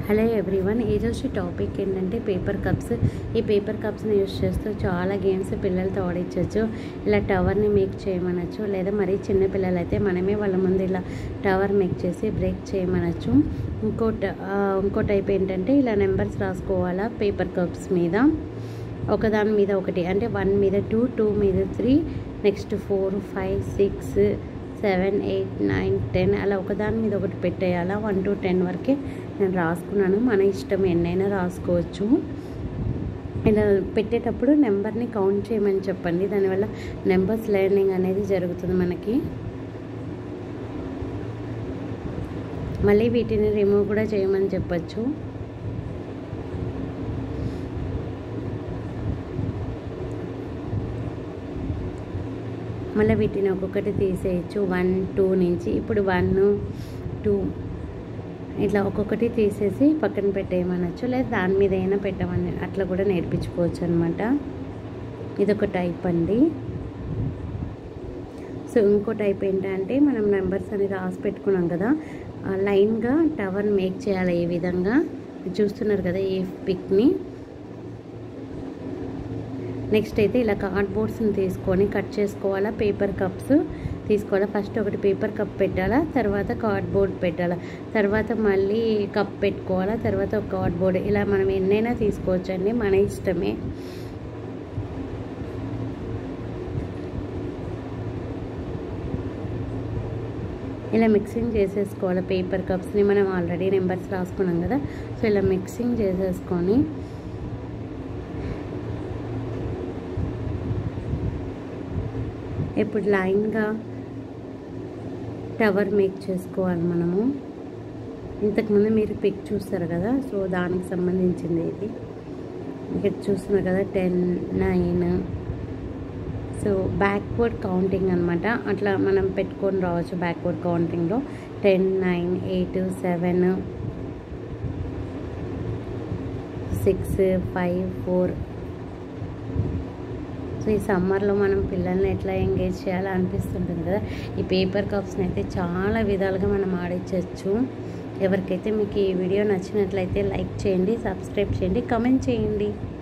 hello everyone ఈరోజు topic ఏంటంటే paper cups ఈ పేపర్ కప్స్ని యూస్ చేస్తూ చాలా గేమ్స్ పిల్లలతో ఆడించవచ్చు ఇలా టవర్ని మేక్ చేయమనొచ్చు లేదా మరీ చిన్న పిల్లలు అయితే మనమే వాళ్ళ ముందు ఇలా టవర్ మేక్ చేసి బ్రేక్ చేయమనొచ్చు ఇంకో ట- ఆ, ఇంకో టైప్ ఏంటంటే ఇలా నెంబర్స్ రాసుకోవాలా పేపర్ కప్స్ మీద ఒకదాని మీద ఒకటి అంటే వన్ మీద టూ టూ మీద three next four five six seven eight nine ten అలా ఒకదాని మీద ఒకటి పెట్టేయాలా వన్ టు టెన్ వరకే నేను రాసుకున్నాను మన ఇష్టం ఎన్నైనా రాసుకోవచ్చు ఇలా పెట్టేటప్పుడు నెంబర్ని కౌంట్ చేయమని చెప్పండి దానివల్ల నెంబర్స్ లెర్నింగ్ అనేది జరుగుతుంది మనకి మళ్ళీ వీటిని రిమూవ్ కూడా చేయమని చెప్పచ్చు మళ్ళీ వీటిని ఒక్కొక్కటి తీసేయచ్చు వన్ టూ నుంచి ఇప్పుడు వన్ టూ ఇట్లా ఒక్కొక్కటి తీసేసి పక్కన పెట్టేయమనొచ్చు లేదా దాని మీద అయినా పెట్టమని అట్లా కూడా నేర్పించుకోవచ్చు అనమాట ఇదొక టైప్ అండి సో ఇంకో టైప్ ఏంటంటే మనం నెంబర్స్ అని రాసి పెట్టుకున్నాం కదా ఆ లైన్గా టవర్ మేక్ చేయాలి ఈ విధంగా చూస్తున్నారు కదా ఈ పిక్ని నెక్స్ట్ అయితే ఇలా కార్డ్బోర్డ్స్ని తీసుకొని కట్ చేసుకోవాలా పేపర్ కప్స్ తీసుకోవాలా ఫస్ట్ ఒకటి పేపర్ కప్ పెట్టాలా తర్వాత కార్డ్బోర్డ్ పెట్టాలా తర్వాత మళ్ళీ కప్ పెట్టుకోవాలా తర్వాత ఒక కార్డ్బోర్డ్ ఇలా మనం ఎన్నైనా తీసుకోవచ్చండి మన ఇష్టమే ఇలా మిక్సింగ్ చేసేసుకోవాలి పేపర్ కప్స్ని మనం ఆల్రెడీ నెంబర్స్ రాసుకున్నాం కదా సో ఇలా మిక్సింగ్ చేసేసుకొని ఇప్పుడు లైన్గా టవర్ మేక్ చేసుకోవాలి మనము ఇంతకుముందు మీరు పిక్ చూస్తారు కదా సో దానికి సంబంధించింది ఇది ఇక్కడ చూస్తున్నారు కదా ten nine so backward counting అనమాట అట్లా మనం పెట్టుకొని రావచ్చు బ్యాక్వర్డ్ కౌంటింగ్లో ten nine eight seven six five four so ఈ సమ్మర్లో మనం పిల్లల్ని ఎట్లా ఎంగేజ్ చేయాలో అనిపిస్తుంటుంది కదా ఈ పేపర్ కప్స్ని అయితే చాలా విధాలుగా మనం ఆడించవచ్చు ఎవరికైతే మీకు ఈ వీడియో నచ్చినట్లయితే లైక్ చేయండి సబ్స్క్రైబ్ చేయండి కమెంట్ చేయండి